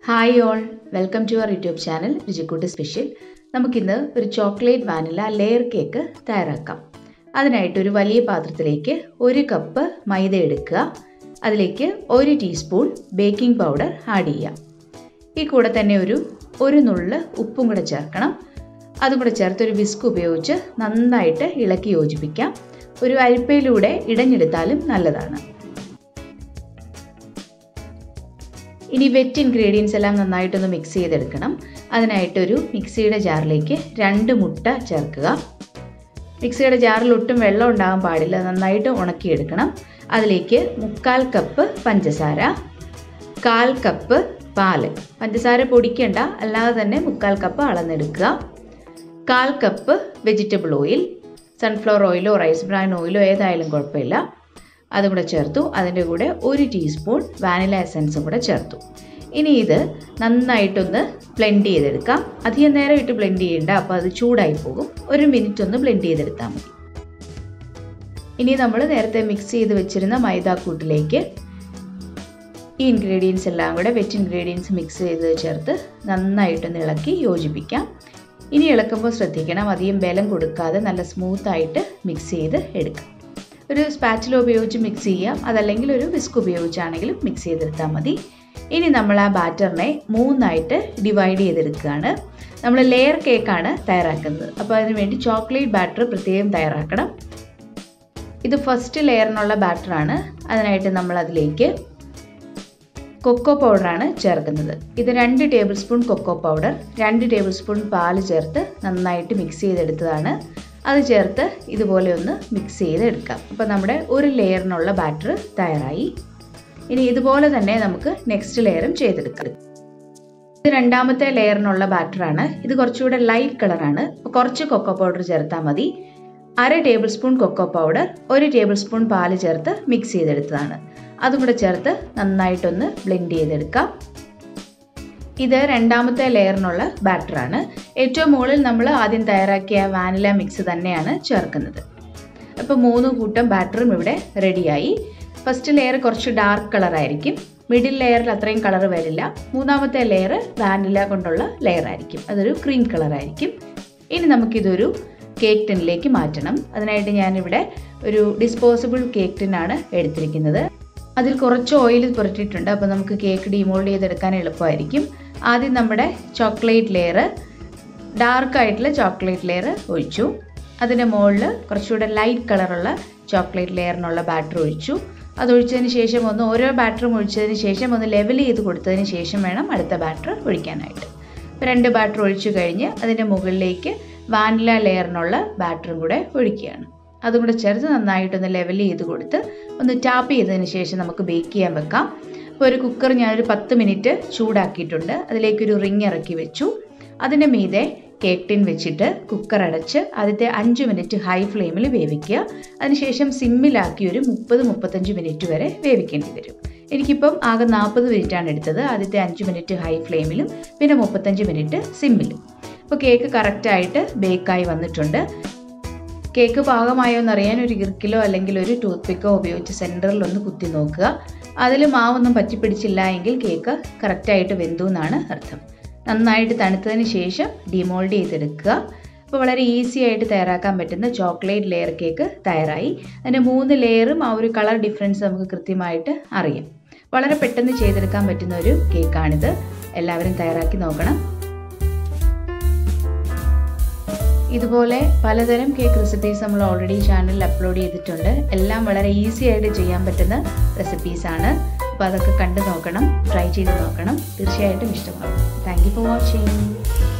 hi all welcome to our YouTube channel Ruchikoottu special നമുക്കിന്ന് ഒരു chocolate vanilla layer cake തയ്യാറാക്കാം അതിനായിട്ട് ഒരു വലിയ പാത്രത്തിലേക്ക് ഒരു കപ്പ് മൈദ എടുക്കുക അതിലേക്ക് ഒരു ടീസ്പൂൺ ബേക്കിംഗ് പൗഡർ ആഡ് ചെയ്യാം ഈ കൂടെ തന്നെ ഒരു ഒരു നുള്ള് ഉപ്പും കൂടെ ചേർക്കണം അതും കൂടെ ചേർത്ത് ഒരു വിസ്ക് ഉപയോഗിച്ച് നന്നായിട്ട് ഇളക്കി യോജിപ്പിക്കാം ഒരു അരിപ്പയിലൂടെ ഇടഞ്ഞെടുത്താലും നല്ലതാണ് ഇനി വെറ്റ് ഇൻഗ്രീഡിയൻസ് എല്ലാം നന്നായിട്ടൊന്ന് മിക്സ് ചെയ്തെടുക്കണം അതിനായിട്ടൊരു മിക്സിയുടെ ജാറിലേക്ക് രണ്ട് മുട്ട ചേർക്കുക മിക്സിയുടെ ജാറിൽ ഒട്ടും വെള്ളം ഉണ്ടാകാൻ പാടില്ല നന്നായിട്ട് ഉണക്കിയെടുക്കണം അതിലേക്ക് മുക്കാൽ കപ്പ് പഞ്ചസാര കാൽ കപ്പ് പാല് പഞ്ചസാര പൊടിക്കണ്ട അല്ലാതെ തന്നെ മുക്കാൽ കപ്പ് അളന്നെടുക്കുക കാൽ കപ്പ് വെജിറ്റബിൾ ഓയിൽ സൺഫ്ലവർ ഓയിലോ റൈസ് ബ്രാൻ ഓയിലോ ഏതായാലും കുഴപ്പമില്ല അതും കൂടെ ചേർത്തു അതിൻ്റെ കൂടെ ഒരു ടീസ്പൂൺ വാനില എസൻസും കൂടെ ചേർത്തു ഇനി ഇത് നന്നായിട്ടൊന്ന് ബ്ലെൻഡ് ചെയ്തെടുക്കാം അധികം നേരം ഇട്ട് ബ്ലെൻഡ് ചെയ്യേണ്ട അപ്പോൾ അത് ചൂടായി പോകും ഒരു മിനിറ്റ് ഒന്ന് ബ്ലെൻഡ് ചെയ്തെടുത്താൽ മതി ഇനി നമ്മൾ നേരത്തെ മിക്സ് ചെയ്ത് വെച്ചിരുന്ന മൈദാക്കൂട്ടിലേക്ക് ഈ ഇൻഗ്രീഡിയൻസ് എല്ലാം കൂടെ വെറ്റ് ഇൻഗ്രീഡിയൻസ് മിക്സ് ചെയ്ത് ചേർത്ത് നന്നായിട്ടൊന്ന് ഇളക്കി യോജിപ്പിക്കാം ഇനി ഇളക്കുമ്പോൾ ശ്രദ്ധിക്കണം അധികം ബലം കൊടുക്കാതെ നല്ല സ്മൂത്തായിട്ട് മിക്സ് ചെയ്ത് എടുക്കാം ഒരു സ്പാച്ചില ഉപയോഗിച്ച് മിക്സ് ചെയ്യാം അതല്ലെങ്കിൽ ഒരു വിസ്ക് ഉപയോഗിച്ചാണെങ്കിലും മിക്സ് ചെയ്തെടുത്താൽ മതി ഇനി നമ്മൾ ആ ബാറ്ററിനെ മൂന്നായിട്ട് ഡിവൈഡ് ചെയ്തെടുക്കുകയാണ് നമ്മൾ ലെയർ കേക്കാണ് തയ്യാറാക്കുന്നത് അപ്പോൾ അതിന് വേണ്ടി ചോക്ലേറ്റ് ബാറ്റർ പ്രത്യേകം തയ്യാറാക്കണം ഇത് ഫസ്റ്റ് ലെയറിനുള്ള ബാറ്ററാണ് അതിനായിട്ട് നമ്മൾ അതിലേക്ക് കൊക്കോ പൗഡറാണ് ചേർക്കുന്നത് ഇത് രണ്ട് ടേബിൾ സ്പൂൺ കൊക്കോ പൗഡർ രണ്ട് ടേബിൾ സ്പൂൺ പാല് ചേർത്ത് നന്നായിട്ട് മിക്സ് ചെയ്തെടുത്തതാണ് അത് ചേർത്ത് ഇതുപോലെ ഒന്ന് മിക്സ് ചെയ്തെടുക്കാം അപ്പോൾ നമ്മുടെ ഒരു ലെയറിനുള്ള ബാറ്റർ തയ്യാറായി ഇനി ഇതുപോലെ തന്നെ നമുക്ക് നെക്സ്റ്റ് ലെയറും ചെയ്തെടുക്കാം ഇത് രണ്ടാമത്തെ ലെയറിനുള്ള ബാറ്ററാണ് ഇത് കുറച്ചുകൂടെ ലൈറ്റ് കളറാണ് അപ്പോൾ കുറച്ച് കൊക്കോ പൗഡർ ചേർത്താൽ മതി അര ടേബിൾ സ്പൂൺ കൊക്കോ പൗഡർ ഒരു ടേബിൾ സ്പൂൺ പാല് ചേർത്ത് മിക്സ് ചെയ്തെടുത്തതാണ് അതും കൂടെ ചേർത്ത് നന്നായിട്ടൊന്ന് ബ്ലെൻഡ് ചെയ്തെടുക്കാം ഇത് രണ്ടാമത്തെ ലെയറിനുള്ള ബാറ്ററാണ് ഏറ്റവും മുകളിൽ നമ്മൾ ആദ്യം തയ്യാറാക്കിയ വാനില മിക്സ് തന്നെയാണ് ചേർക്കുന്നത് അപ്പോൾ മൂന്ന് കൂട്ടം ബാറ്ററും ഇവിടെ റെഡിയായി ഫസ്റ്റ് ലെയർ കുറച്ച് ഡാർക്ക് കളർ ആയിരിക്കും മിഡിൽ ലെയറിൽ അത്രയും കളർ വരില്ല മൂന്നാമത്തെ ലെയർ വാനില കൊണ്ടുള്ള ലെയർ ആയിരിക്കും അതൊരു ക്രീം കളർ ആയിരിക്കും ഇനി നമുക്കിതൊരു കേക്ക് ടിന്നിലേക്ക് മാറ്റണം അതിനായിട്ട് ഞാനിവിടെ ഒരു ഡിസ്പോസിബിൾ കേക്ക് ടിന്നാണ് എടുത്തിരിക്കുന്നത് അതിൽ കുറച്ച് ഓയിൽ പുരട്ടിയിട്ടുണ്ട് അപ്പോൾ നമുക്ക് കേക്ക് ഡിമോൾഡ് ചെയ്തെടുക്കാൻ എളുപ്പമായിരിക്കും ആദ്യം നമ്മുടെ ചോക്ലേറ്റ് ലെയർ ഡാർക്ക് ആയിട്ടുള്ള ചോക്ലേറ്റ് ലെയർ ഒഴിച്ചു അതിൻ്റെ മുകളിൽ കുറച്ചുകൂടെ ലൈറ്റ് കളറുള്ള ചോക്ലേറ്റ് ലെയറിനുള്ള ബാറ്റർ ഒഴിച്ചു അതൊഴിച്ചതിന് ശേഷം ഒന്ന് ഓരോ ബാറ്ററും ഒഴിച്ചതിന് ശേഷം ഒന്ന് ലെവൽ ചെയ്ത് കൊടുത്തതിന് ശേഷം വേണം അടുത്ത ബാറ്റർ ഒഴിക്കാനായിട്ട് രണ്ട് ബാറ്റർ ഒഴിച്ചു കഴിഞ്ഞ് അതിൻ്റെ മുകളിലേക്ക് വാനില ലെയറിനുള്ള ബാറ്ററും കൂടെ ഒഴിക്കുകയാണ് അതും കൂടെ ചേർത്ത് നന്നായിട്ടൊന്ന് ലെവൽ ചെയ്ത് കൊടുത്ത് ഒന്ന് ടാപ്പ് ചെയ്തതിന് ശേഷം നമുക്ക് ബേക്ക് ചെയ്യാൻ വെക്കാം അപ്പോൾ ഒരു കുക്കർ ഞാനൊരു പത്ത് മിനിറ്റ് ചൂടാക്കിയിട്ടുണ്ട് അതിലേക്കൊരു റിങ് ഇറക്കി വെച്ചു അതിൻ്റെ മീതെ കേക്ക് ടിൻ വെച്ചിട്ട് കുക്കർ അടച്ച് ആദ്യത്തെ അഞ്ച് മിനിറ്റ് ഹൈ ഫ്ലെയിമിൽ വേവിക്കുക അതിനുശേഷം സിമ്മിലാക്കി ഒരു മുപ്പത് മുപ്പത്തഞ്ച് മിനിറ്റ് വരെ വേവിക്കേണ്ടി വരും എനിക്കിപ്പം ആകെ നാൽപ്പത് മിനിറ്റാണ് എടുത്തത് ആദ്യത്തെ അഞ്ച് മിനിറ്റ് ഹൈ ഫ്ലെയിമിലും പിന്നെ മുപ്പത്തഞ്ച് മിനിറ്റ് സിമ്മിലും അപ്പോൾ കേക്ക് കറക്റ്റായിട്ട് ബേക്കായി വന്നിട്ടുണ്ട് കേക്ക് പാകമായോ എന്നറിയാൻ ഒരു ഇറുക്കിലോ അല്ലെങ്കിൽ ഒരു ടൂത്ത് പിക്കോ ഉപയോഗിച്ച് സെൻറ്ററിൽ ഒന്ന് കുത്തി നോക്കുക അതിൽ മാവൊന്നും പറ്റിപ്പിടിച്ചില്ല എങ്കിൽ കേക്ക് കറക്റ്റായിട്ട് വെന്തു എന്നാണ് അർത്ഥം നന്നായിട്ട് തണുത്തതിന് ശേഷം ഡിമോൾഡ് ചെയ്തെടുക്കുക അപ്പോൾ വളരെ ഈസി ആയിട്ട് തയ്യാറാക്കാൻ പറ്റുന്ന ചോക്ലേറ്റ് ലെയർ കേക്ക് തയ്യാറായി അതിൻ്റെ മൂന്ന് ലെയറും ആ ഒരു കളർ ഡിഫറൻസ് നമുക്ക് കൃത്യമായിട്ട് അറിയാം വളരെ പെട്ടെന്ന് ചെയ്തെടുക്കാൻ പറ്റുന്ന ഒരു കേക്കാണിത് എല്ലാവരും തയ്യാറാക്കി നോക്കണം ഇതുപോലെ പലതരം കേക്ക് റെസിപ്പീസ് നമ്മൾ ഓൾറെഡി ചാനലിൽ അപ്ലോഡ് ചെയ്തിട്ടുണ്ട് എല്ലാം വളരെ ഈസി ആയിട്ട് ചെയ്യാൻ പറ്റുന്ന റെസിപ്പീസാണ് അപ്പോൾ അതൊക്കെ കണ്ടു നോക്കണം ട്രൈ ചെയ്ത് നോക്കണം തീർച്ചയായിട്ടും ഇഷ്ടമാകും താങ്ക് യു ഫോർ വാച്ചിങ്